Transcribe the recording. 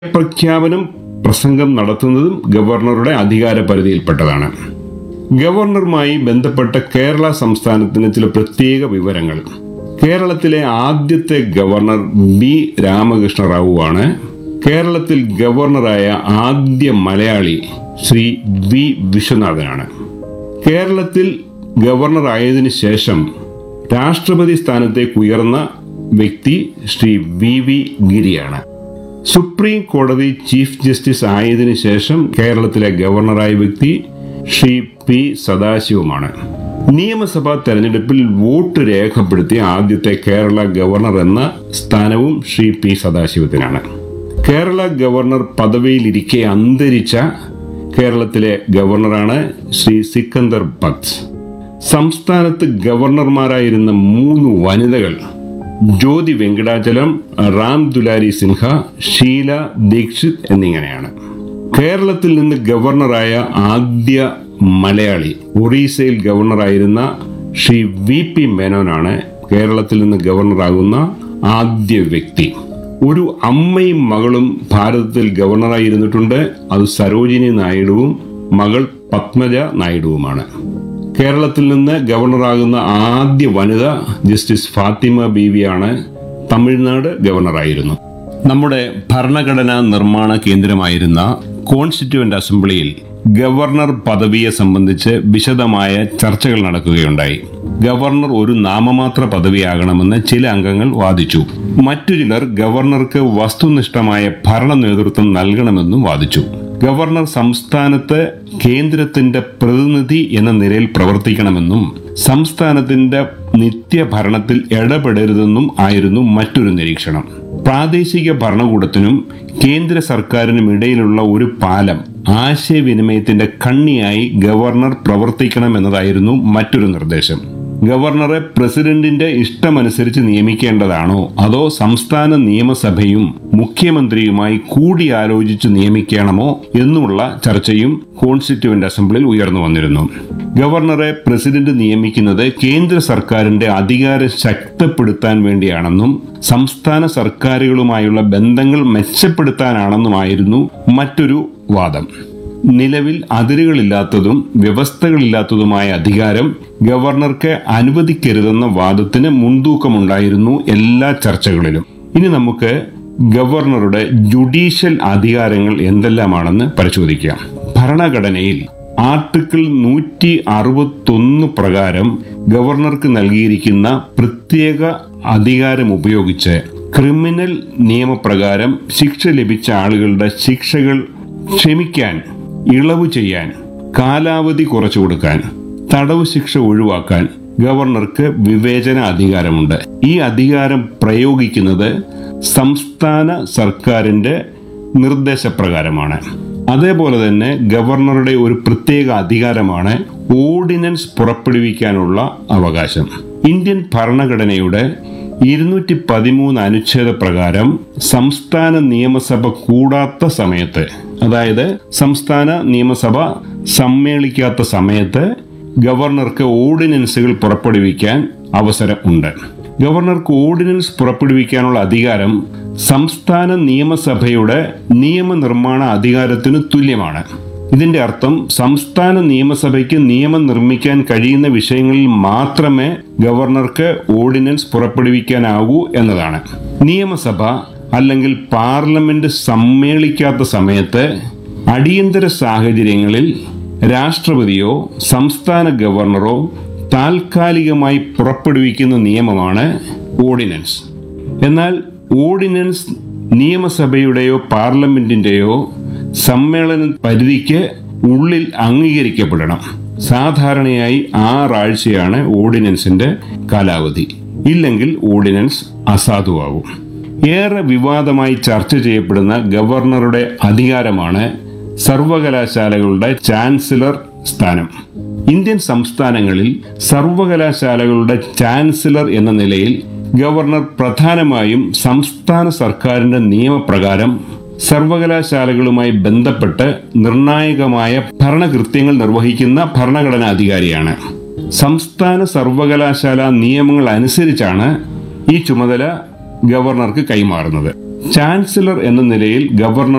പ്രഖ്യാപനം പ്രസംഗം നടത്തുന്നതും ഗവർണറുടെ അധികാര പരിധിയിൽപ്പെട്ടതാണ് ഗവർണറുമായി ബന്ധപ്പെട്ട കേരള സംസ്ഥാനത്തിന് ചില പ്രത്യേക വിവരങ്ങൾ കേരളത്തിലെ ആദ്യത്തെ ഗവർണർ ബി രാമകൃഷ്ണ റാവു ആണ് കേരളത്തിൽ ഗവർണറായ ആദ്യ മലയാളി ശ്രീ വി വിശ്വനാഥനാണ് കേരളത്തിൽ ഗവർണർ ആയതിനു ശേഷം രാഷ്ട്രപതി സ്ഥാനത്തേക്ക് ഉയർന്ന വ്യക്തി ശ്രീ വി വി ഗിരിയാണ് സുപ്രീം കോടതി ചീഫ് ജസ്റ്റിസ് ആയതിനു ശേഷം കേരളത്തിലെ ഗവർണറായ വ്യക്തി ശ്രീ പി സദാശിവമാണ് നിയമസഭാ തെരഞ്ഞെടുപ്പിൽ വോട്ട് രേഖപ്പെടുത്തിയ ആദ്യത്തെ കേരള ഗവർണർ എന്ന സ്ഥാനവും ശ്രീ പി സദാശിവത്തിനാണ് കേരള ഗവർണർ പദവിയിലിരിക്കെ അന്തരിച്ച കേരളത്തിലെ ഗവർണറാണ് ശ്രീ സിക്കന്ദർ ഭക്ത് സംസ്ഥാനത്ത് ഗവർണർമാരായിരുന്ന മൂന്ന് വനിതകൾ ജ്യോതി വെങ്കടാചലം റാം ദുലാരി സിൻഹ ഷീല ദീക്ഷിത് എന്നിങ്ങനെയാണ് കേരളത്തിൽ നിന്ന് ഗവർണറായ ആദ്യ മലയാളി ഒറീസയിൽ ഗവർണറായിരുന്ന ശ്രീ വി പി മേനോനാണ് കേരളത്തിൽ നിന്ന് ഗവർണറാകുന്ന ആദ്യ വ്യക്തി ഒരു അമ്മയും മകളും ഭാരതത്തിൽ ഗവർണറായിരുന്നിട്ടുണ്ട് അത് സരോജിനി നായിഡുവും മകൾ പത്മജ നായിഡുവുമാണ് കേരളത്തിൽ നിന്ന് ഗവർണറാകുന്ന ആദ്യ വനിത ജസ്റ്റിസ് ഫാത്തിമ ബീവിയാണ് തമിഴ്നാട് ഗവർണറായിരുന്നു നമ്മുടെ ഭരണഘടനാ നിർമ്മാണ കേന്ദ്രമായിരുന്ന കോൺസ്റ്റിറ്റ്യൂവന്റ് അസംബ്ലിയിൽ ഗവർണർ പദവിയെ സംബന്ധിച്ച് വിശദമായ ചർച്ചകൾ നടക്കുകയുണ്ടായി ഗവർണർ ഒരു നാമമാത്ര പദവിയാകണമെന്ന് ചില അംഗങ്ങൾ വാദിച്ചു മറ്റു ചിലർ ഗവർണർക്ക് വസ്തുനിഷ്ഠമായ ഭരണ നേതൃത്വം നൽകണമെന്നും വാദിച്ചു ഗവർണർ സംസ്ഥാനത്ത് കേന്ദ്രത്തിന്റെ പ്രതിനിധി എന്ന നിലയിൽ പ്രവർത്തിക്കണമെന്നും സംസ്ഥാനത്തിന്റെ നിത്യഭരണത്തിൽ ഇടപെടരുതെന്നും ആയിരുന്നു മറ്റൊരു നിരീക്ഷണം പ്രാദേശിക ഭരണകൂടത്തിനും കേന്ദ്ര സർക്കാരിനും ഇടയിലുള്ള ഒരു പാലം ആശയവിനിമയത്തിന്റെ കണ്ണിയായി ഗവർണർ പ്രവർത്തിക്കണമെന്നതായിരുന്നു മറ്റൊരു നിർദ്ദേശം ഗവർണറെ പ്രസിഡന്റിന്റെ ഇഷ്ടമനുസരിച്ച് നിയമിക്കേണ്ടതാണോ അതോ സംസ്ഥാന നിയമസഭയും മുഖ്യമന്ത്രിയുമായി കൂടിയാലോചിച്ച് നിയമിക്കണമോ എന്നുള്ള ചർച്ചയും കോൺസ്റ്റിറ്റ്യൂവന്റ് അസംബ്ലിയിൽ ഉയർന്നു വന്നിരുന്നു ഗവർണറെ പ്രസിഡന്റ് നിയമിക്കുന്നത് കേന്ദ്ര സർക്കാരിന്റെ അധികാരം ശക്തപ്പെടുത്താൻ വേണ്ടിയാണെന്നും സംസ്ഥാന സർക്കാരുകളുമായുള്ള ബന്ധങ്ങൾ മെച്ചപ്പെടുത്താനാണെന്നുമായിരുന്നു മറ്റൊരു വാദം നിലവിൽ അതിരുകളില്ലാത്തതും വ്യവസ്ഥകളില്ലാത്തതുമായ അധികാരം ഗവർണർക്ക് അനുവദിക്കരുതെന്ന വാദത്തിന് മുൻതൂക്കമുണ്ടായിരുന്നു എല്ലാ ചർച്ചകളിലും ഇനി നമുക്ക് ഗവർണറുടെ ജുഡീഷ്യൽ അധികാരങ്ങൾ എന്തെല്ലാമാണെന്ന് പരിശോധിക്കാം ഭരണഘടനയിൽ ആർട്ടിക്കിൾ നൂറ്റി അറുപത്തൊന്ന് പ്രകാരം ഗവർണർക്ക് നൽകിയിരിക്കുന്ന പ്രത്യേക അധികാരം ഉപയോഗിച്ച് ക്രിമിനൽ നിയമപ്രകാരം ശിക്ഷ ലഭിച്ച ആളുകളുടെ ശിക്ഷകൾ ക്ഷമിക്കാൻ ഇളവ് ചെയ്യാൻ കാലാവധി കുറച്ചു കൊടുക്കാൻ തടവ് ശിക്ഷ ഒഴിവാക്കാൻ ഗവർണർക്ക് വിവേചന അധികാരമുണ്ട് ഈ അധികാരം പ്രയോഗിക്കുന്നത് സംസ്ഥാന സർക്കാരിന്റെ നിർദ്ദേശപ്രകാരമാണ് അതേപോലെ തന്നെ ഗവർണറുടെ ഒരു പ്രത്യേക അധികാരമാണ് ഓർഡിനൻസ് പുറപ്പെടുവിക്കാനുള്ള അവകാശം ഇന്ത്യൻ ഭരണഘടനയുടെ ഇരുന്നൂറ്റി പതിമൂന്ന് അനുച്ഛേദ പ്രകാരം സംസ്ഥാന നിയമസഭ കൂടാത്ത സമയത്ത് അതായത് സംസ്ഥാന നിയമസഭ സമ്മേളിക്കാത്ത സമയത്ത് ഗവർണർക്ക് ഓർഡിനൻസുകൾ പുറപ്പെടുവിക്കാൻ അവസരം ഉണ്ട് ഗവർണർക്ക് ഓർഡിനൻസ് പുറപ്പെടുവിക്കാനുള്ള അധികാരം സംസ്ഥാന നിയമസഭയുടെ നിയമനിർമ്മാണ അധികാരത്തിന് തുല്യമാണ് ഇതിന്റെ അർത്ഥം സംസ്ഥാന നിയമസഭയ്ക്ക് നിയമം നിർമ്മിക്കാൻ കഴിയുന്ന വിഷയങ്ങളിൽ മാത്രമേ ഗവർണർക്ക് ഓർഡിനൻസ് പുറപ്പെടുവിക്കാനാകൂ എന്നതാണ് നിയമസഭ അല്ലെങ്കിൽ പാർലമെന്റ് സമ്മേളിക്കാത്ത സമയത്ത് അടിയന്തര സാഹചര്യങ്ങളിൽ രാഷ്ട്രപതിയോ സംസ്ഥാന ഗവർണറോ താൽക്കാലികമായി പുറപ്പെടുവിക്കുന്ന നിയമമാണ് ഓർഡിനൻസ് എന്നാൽ ഓർഡിനൻസ് നിയമസഭയുടെയോ പാർലമെന്റിന്റെയോ സമ്മേളന പരിധിക്ക് ഉള്ളിൽ അംഗീകരിക്കപ്പെടണം സാധാരണയായി ആറാഴ്ചയാണ് ഓർഡിനൻസിന്റെ കാലാവധി ഇല്ലെങ്കിൽ ഓർഡിനൻസ് അസാധുവാകും ഏറെ വിവാദമായി ചർച്ച ചെയ്യപ്പെടുന്ന ഗവർണറുടെ അധികാരമാണ് സർവകലാശാലകളുടെ ചാൻസലർ സ്ഥാനം ഇന്ത്യൻ സംസ്ഥാനങ്ങളിൽ സർവകലാശാലകളുടെ ചാൻസലർ എന്ന നിലയിൽ ഗവർണർ പ്രധാനമായും സംസ്ഥാന സർക്കാരിന്റെ നിയമപ്രകാരം സർവകലാശാലകളുമായി ബന്ധപ്പെട്ട് നിർണായകമായ ഭരണകൃത്യങ്ങൾ നിർവഹിക്കുന്ന ഭരണഘടനാ അധികാരിയാണ് സംസ്ഥാന സർവകലാശാല നിയമങ്ങൾ അനുസരിച്ചാണ് ഈ ചുമതല ഗവർണർക്ക് കൈമാറുന്നത് ചാൻസലർ എന്ന നിലയിൽ ഗവർണർ